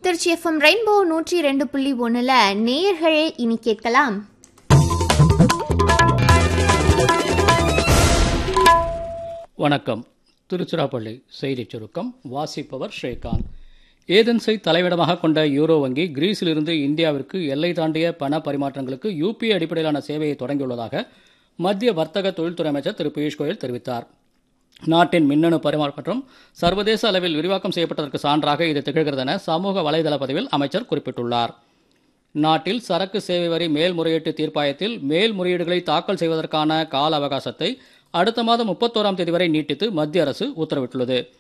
Trichy FM rainbow நூற்றி ரெண்டு புள்ளி ஒன்றில் நேயர்களே இனி கேட்கலாம் வணக்கம் திருச்சிராப்பள்ளி செய்திச் சுருக்கம் வாசிப்பவர் ஸ்ரீகாந்த் ஏதென்ஸை தலைவிடமாக கொண்ட யூரோ வங்கி கிரீஸிலிருந்து இந்தியாவிற்கு எல்லை தாண்டிய பண பரிமாற்றங்களுக்கு யூபிஐ அடிப்படையிலான சேவையை தொடங்கியுள்ளதாக மத்திய வர்த்தக தொழில்துறை அமைச்சர் திரு பியூஷ் கோயல் தெரிவித்தார் நாட்டின் மின்னணு பரிமாற்றம் சர்வதேச அளவில் விரிவாக்கம் செய்யப்பட்டதற்கு சான்றாக இது திகழ்கிறது என சமூக வலைதள பதிவில் அமைச்சர் குறிப்பிட்டுள்ளார் நாட்டில் சரக்கு சேவை வரி மேல்முறையீட்டு தீர்ப்பாயத்தில் மேல்முறையீடுகளை தாக்கல் செய்வதற்கான கால அவகாசத்தை அடுத்த மாதம் முப்பத்தோராம் தேதி வரை நீட்டித்து மத்திய அரசு உத்தரவிட்டுள்ளது